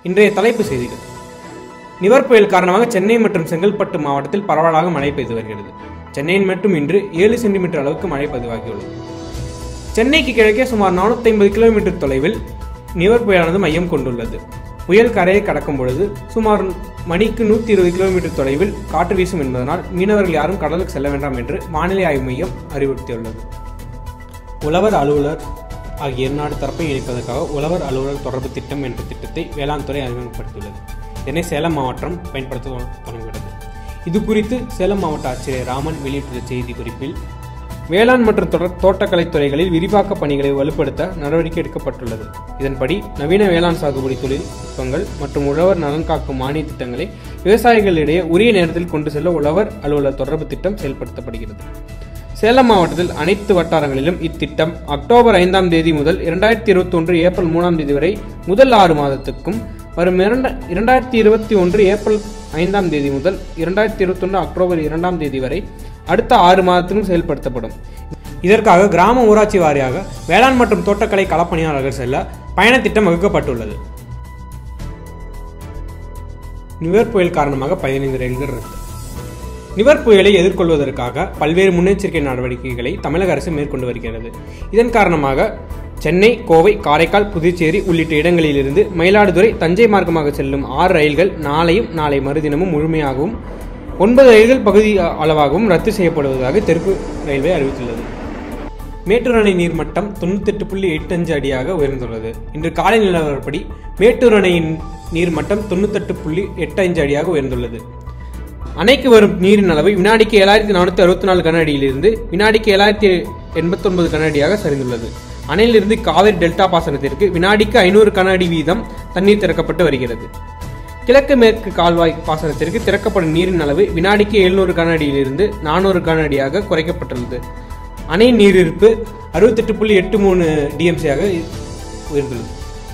இன்றைய தலைப்பு செய்திகள் நிவர் புயல் காரணமாக சென்னை மற்றும் செங்கல்பட்டு மாவட்டத்தில் பரவலாக மழை பெய்து வருகிறது சென்னையில் மட்டும் இன்று ஏழு சென்டிமீட்டர் அளவுக்கு மழை பதிவாகியுள்ளது சென்னைக்கு கிழக்கே சுமார் 450 ஐம்பது கிலோமீட்டர் தொலைவில் நிவர் புயலானது மையம் கொண்டுள்ளது புயல் கரையை கடக்கும் பொழுது சுமார் மணிக்கு நூற்றி இருபது கிலோமீட்டர் தொலைவில் காற்று வீசும் என்பதனால் மீனவர்கள் யாரும் கடலுக்கு செல்ல வேண்டாம் என்று வானிலை ஆய்வு மையம் அறிவுறுத்தியுள்ளது உழவர் அலுவலர் ஆகிய இரு தரப்பை இணைப்பதற்காக உழவர் அலுவலர் தொடர்பு திட்டம் என்ற திட்டத்தை வேளாண் துறை அறிமுகப்படுத்தியுள்ளது இதனை சேலம் மாவட்டம் பயன்படுத்த தொடங்கியுள்ளது இது குறித்து சேலம் மாவட்ட ஆட்சியர் ராமன் வெளியிட்டுள்ள செய்தி குறிப்பில் வேளாண் மற்றும் தொடர் தோட்டக்கலை துறைகளில் விரிவாக்க பணிகளை வலுப்படுத்த நடவடிக்கை எடுக்கப்பட்டுள்ளது இதன்படி நவீன வேளாண் சாகுபடி தொழில்நுட்பங்கள் மற்றும் உழவர் நலன் காக்கும் மானிய திட்டங்களை விவசாயிகளிடையே உரிய நேரத்தில் கொண்டு செல்ல உழவர் அலுவலர் தொடர்பு திட்டம் செயல்படுத்தப்படுகிறது சேலம் மாவட்டத்தில் அனைத்து வட்டாரங்களிலும் இத்திட்டம் அக்டோபர் ஐந்தாம் தேதி முதல் இரண்டாயிரத்தி இருபத்தி ஒன்று ஏப்ரல் மூணாம் தேதி வரை முதல் ஆறு மாதத்துக்கும் வரும் இரண்ட இரண்டாயிரத்தி இருபத்தி ஒன்று ஏப்ரல் ஐந்தாம் தேதி முதல் இரண்டாயிரத்தி இருபத்தி ஒன்று அக்டோபர் இரண்டாம் தேதி வரை அடுத்த ஆறு மாதத்திலும் செயல்படுத்தப்படும் இதற்காக கிராம ஊராட்சி வாரியாக வேளாண் மற்றும் தோட்டக்கலை களப்பணியாளர்கள் செல்ல பயணத் திட்டம் வகுக்கப்பட்டுள்ளது நிவர் புயல் காரணமாக பதினைந்து ரயில்கள் ரத்து நிவர் புயலை எதிர்கொள்வதற்காக பல்வேறு முன்னெச்சரிக்கை நடவடிக்கைகளை தமிழக அரசு மேற்கொண்டு வருகிறது இதன் காரணமாக சென்னை கோவை காரைக்கால் புதுச்சேரி உள்ளிட்ட இடங்களிலிருந்து மயிலாடுதுறை தஞ்சை மார்க்கமாக செல்லும் ஆறு ரயில்கள் நாளையும் நாளை மறுதினமும் முழுமையாகவும் ஒன்பது ரயில்கள் பகுதி அளவாகவும் ரத்து செய்யப்படுவதாக தெற்கு ரயில்வே அறிவித்துள்ளது மேட்டூர் அணை நீர்மட்டம் தொண்ணூத்தெட்டு புள்ளி எட்டு அஞ்சு அடியாக உயர்ந்துள்ளது இன்று காலை நிலவரப்படி மேட்டூர் அணையின் நீர்மட்டம் தொண்ணூத்தெட்டு புள்ளி எட்டு அஞ்சு அடியாக உயர்ந்துள்ளது அணைக்கு வரும் நீரின் அளவு வினாடிக்கு ஏழாயிரத்தி நானூற்றி அறுபத்தி நாலு கன அடியிலிருந்து வினாடிக்கு ஏழாயிரத்தி எண்பத்தொன்பது கன அடியாக சரிந்துள்ளது அணையிலிருந்து காவிரி டெல்டா பாசனத்திற்கு வினாடிக்கு ஐநூறு கன அடி வீதம் தண்ணீர் திறக்கப்பட்டு வருகிறது கிழக்கு மேற்கு கால்வாய் பாசனத்திற்கு திறக்கப்படும் நீரின் அளவு வினாடிக்கு எழுநூறு கன அடியிலிருந்து நானூறு கன அடியாக குறைக்கப்பட்டுள்ளது அணை நீரிருப்பு அறுபத்தெட்டு புள்ளி எட்டு மூணு டிஎம்சியாக உயர்ந்துள்ளது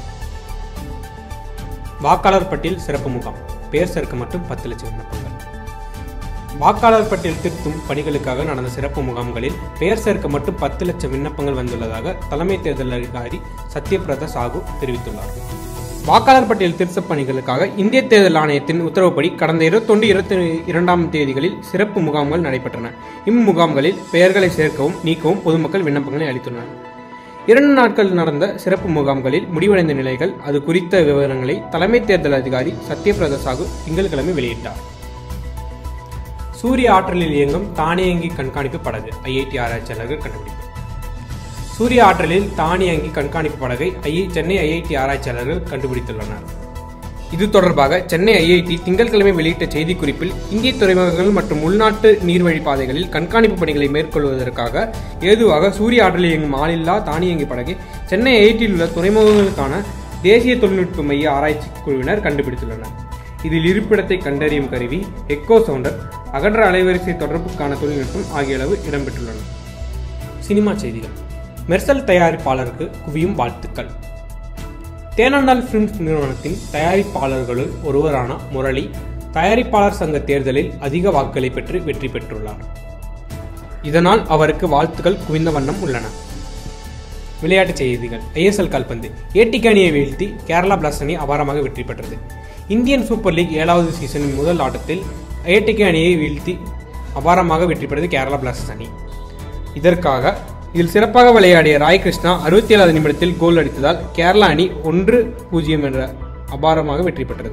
வாக்காளர் பட்டியல் சிறப்பு முகாம் பெயர் சேர்க்க மட்டும் பத்து லட்சம் விண்ணப்பங்கள் வாக்காளர் பட்டியல் திருத்தும் பணிகளுக்காக நடந்த சிறப்பு முகாம்களில் பெயர் சேர்க்க மட்டும் பத்து லட்சம் விண்ணப்பங்கள் வந்துள்ளதாக தலைமை தேர்தல் அதிகாரி சத்யபிரதா சாகு தெரிவித்துள்ளார் வாக்காளர் பட்டியல் திருத்தப் பணிகளுக்காக இந்திய தேர்தல் ஆணையத்தின் உத்தரவுப்படி கடந்த இருபத்தொன்று இருபத்தி இரண்டாம் தேதிகளில் சிறப்பு முகாம்கள் நடைபெற்றன இம்முகாம்களில் பெயர்களை சேர்க்கவும் நீக்கவும் பொதுமக்கள் விண்ணப்பங்களை அளித்துள்ளனர் இரண்டு நாட்கள் நடந்த சிறப்பு முகாம்களில் முடிவடைந்த நிலைகள் அது குறித்த விவரங்களை தலைமை தேர்தல் அதிகாரி சத்யபிரதா சாகு திங்கட்கிழமை வெளியிட்டார் சூரிய ஆற்றலில் இயங்கும் தானியங்கி கண்காணிப்பு படகு ஐஐடி ஆராய்ச்சியாளர்கள் கண்டுபிடிப்பு சூரிய ஆற்றலில் தானியங்கி கண்காணிப்பு படகை ஐ சென்னை ஐஐடி ஆராய்ச்சியாளர்கள் கண்டுபிடித்துள்ளனர் இது தொடர்பாக சென்னை ஐஐடி திங்கட்கிழமை வெளியிட்ட செய்திக்குறிப்பில் இந்திய துறைமுகங்கள் மற்றும் உள்நாட்டு நீர்வழி பாதைகளில் கண்காணிப்பு பணிகளை மேற்கொள்வதற்காக ஏதுவாக சூரிய ஆற்றலில் இயங்கும் ஆளில்லா தானியங்கி படகை சென்னை ஐஐடியில் உள்ள துறைமுகங்களுக்கான தேசிய தொழில்நுட்ப மைய ஆராய்ச்சி குழுவினர் கண்டுபிடித்துள்ளனர் இதில் இருப்பிடத்தை கண்டறியும் கருவி எக்கோ சவுண்டர் அகன்ற அலைவரிசை தொடர்புக்கான தொழில்நுட்பம் ஆகியளவு இடம்பெற்றுள்ளன சினிமா செய்திகள் மெர்சல் தயாரிப்பாளருக்கு குவியும் வாழ்த்துக்கள் தேனாண்டால் பிலிம்ஸ் நிறுவனத்தின் தயாரிப்பாளர்களுள் ஒருவரான முரளி தயாரிப்பாளர் சங்க தேர்தலில் அதிக வாக்குகளை பெற்று வெற்றி பெற்றுள்ளார் இதனால் அவருக்கு வாழ்த்துக்கள் குவிந்த வண்ணம் உள்ளன விளையாட்டுச் செய்திகள் ஐஎஸ்எல் கால்பந்து ஏடிகே அணியை வீழ்த்தி கேரளா பிளாஸ்ட் அணி அபாரமாக வெற்றி பெற்றது இந்தியன் சூப்பர் லீக் ஏழாவது சீசனின் முதல் ஆட்டத்தில் ஏடிகே அணியை வீழ்த்தி அபாரமாக வெற்றி பெற்றது கேரளா பிளாஸ்டர்ஸ் அணி இதற்காக இதில் சிறப்பாக விளையாடிய ராய் கிருஷ்ணா அறுபத்தி ஏழாவது நிமிடத்தில் கோல் அடித்ததால் கேரளா அணி ஒன்று பூஜ்ஜியம் என்ற அபாரமாக வெற்றி பெற்றது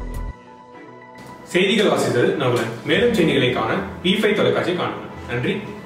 செய்திகள் வாசித்தது நகுலன் மேலும் செய்திகளை காண பி தொலைக்காட்சி காணுங்கள் நன்றி